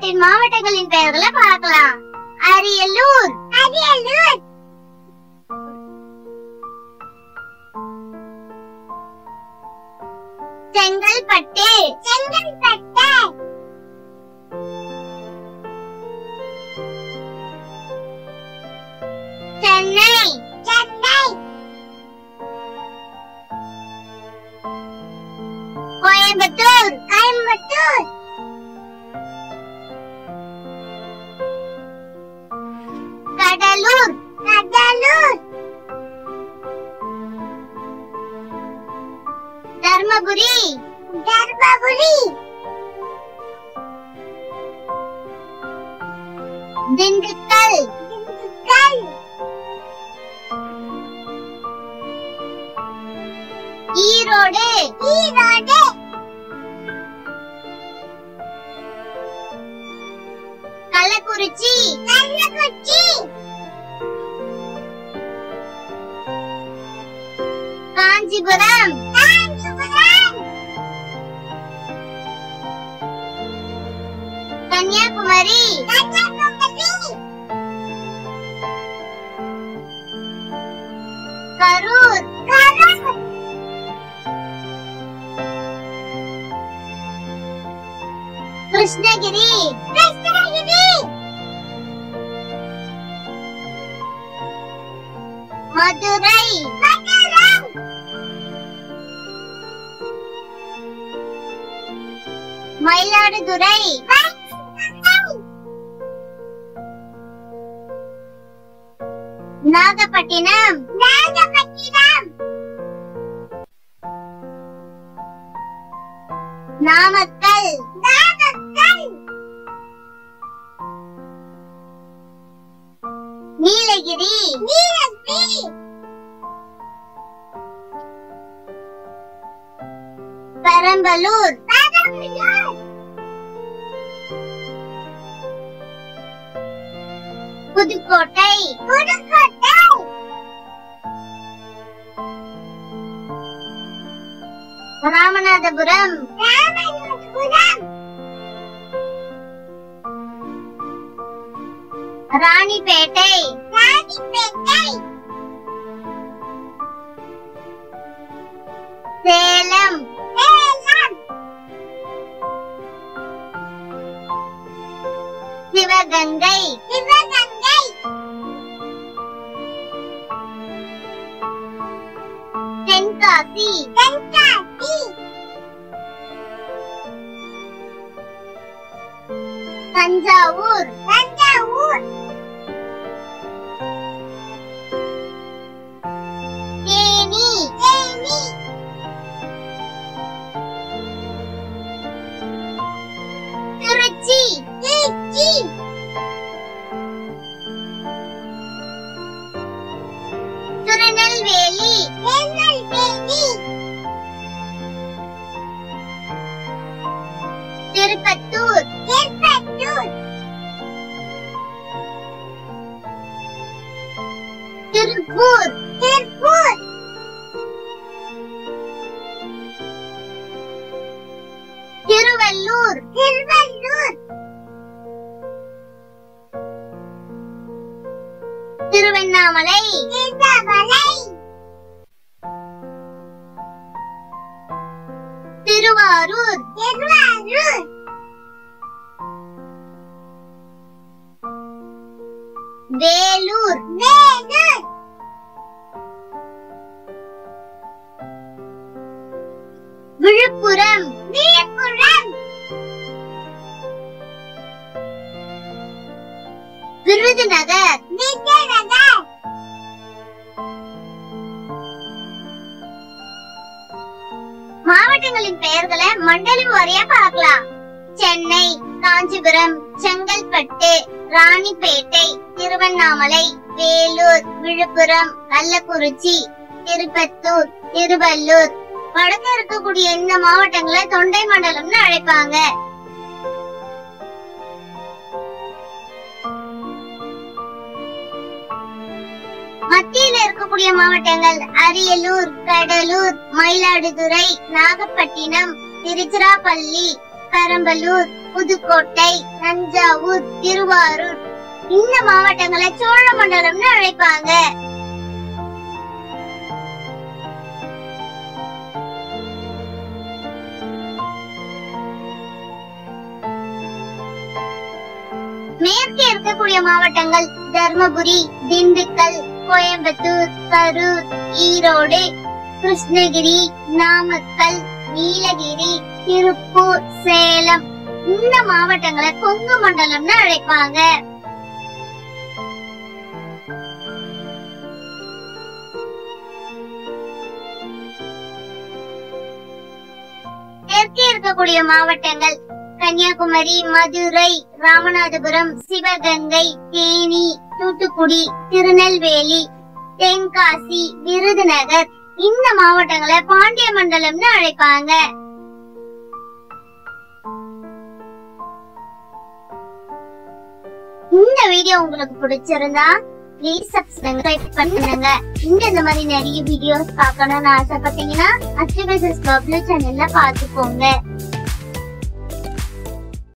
தமிழ்நாட்டின் மாவட்டங்களின் பெயர்களை பார்க்கலாம் அரியலூர் அரியலூர் செங்கல்பட்டு செங்கல்பட்டு சென்னை சென்னை கோயம்புத்தூர் கோயம்புத்தூர் கடலூர் கடலூர் தர்மபுரி தர்மபுரி திண்டுக்கல் திண்டுக்கல் ஈரோடு ஈரோடு கள்ளக்குறிச்சி கள்ளக்குறிச்சி காஞ்சிபுரம் காஞ்சிபுரம் கன்னியாகுமரி கன்னியாகுமரி கரூர் கரூர் கிருஷ்ணகிரி கிருஷ்ணகிரி மதுரை மதுரை மயிலாடுதுறை நாகப்பட்டினம் நாகப்பட்டினம் நாமக்கல் நாமக்கல் நீலகிரி நீலகிரி பெரம்பலூர் பெரம்பலூர் புதுக்கோட்டை புதுக்கோட்டை ராமநாதபுரம் ராமநாதபுரம் ராணிப்பேட்டை ராணிப்பேட்டை சேலம் சேலம் சிவகங்கை சிவகங்கை தென்காசி தென்காசி தஞ்சாவூர் தஞ்சாவூர் தேனி தேனி திருச்சி திருச்சி திருநெல்வேலி திருநெல்வேலி திருப்பத்தூர் திருப்பத்தூர் திருப்பூர் திருப்பூர் திருவள்ளூர் திருவள்ளூர் திருவண்ணாமலை திருவண்ணாமலை திருவாரூர் திருவாரூர் வேலூர் வேலூர் விழுப்புரம் விழுப்புரம் விருதுநகர் விருதுநகர் மாவட்டங்களின் பெயர்களை மண்டலம் வாரியா பார்க்கலாம் சென்னை காஞ்சிபுரம் செங்கல்பட்டு ராணிப்பேட்டை திருவண்ணாமலை வேலூர் விழுப்புரம் கள்ளக்குறிச்சி திருப்பத்தூர் திருவள்ளூர் வடக்கு இருக்கக்கூடிய இந்த மாவட்டங்களை தொண்டை மண்டலம்னு அழைப்பாங்க மத்தியில இருக்கக்கூடிய மாவட்டங்கள் அரியலூர் கடலூர் மயிலாடுதுறை நாகப்பட்டினம் திருச்சிராப்பள்ளி பெரம்பலூர் புதுக்கோட்டை தஞ்சாவூர் திருவாரூர் இந்த மாவட்டங்களை சோழ மண்டலம்னு அழைப்பாங்க மேற்கே இருக்கக்கூடிய மாவட்டங்கள் தர்மபுரி திண்டுக்கல் கோயம்புத்தூர் கரூர் ஈரோடு கிருஷ்ணகிரி நாமக்கல் நீலகிரி திருப்பூர் சேலம் இந்த மாவட்டங்களை கொங்கு மண்டலம்னு அழைப்பாங்க தெற்கே இருக்கக்கூடிய மாவட்டங்கள் கன்னியாகுமரி மதுரை ராமநாதபுரம் சிவகங்கை தேனி தூத்துக்குடி திருநெல்வேலி தென்காசி விருதுநகர் இந்த மாவட்டங்களை பாண்டிய மண்டலம்னு அழைப்பாங்க இந்த வீடியோ உங்களுக்கு பிடிச்சிருந்தா ப்ளீஸ் சப்ஸ்கிரைப் பண்ணுங்க இந்த இந்த மாதிரி நிறைய வீடியோஸ் பார்க்கணும்னு ஆசைப்பட்டீங்கன்னா அச்சுபேசஸ் பப்ளு சேனல்ல பாத்துக்கோங்க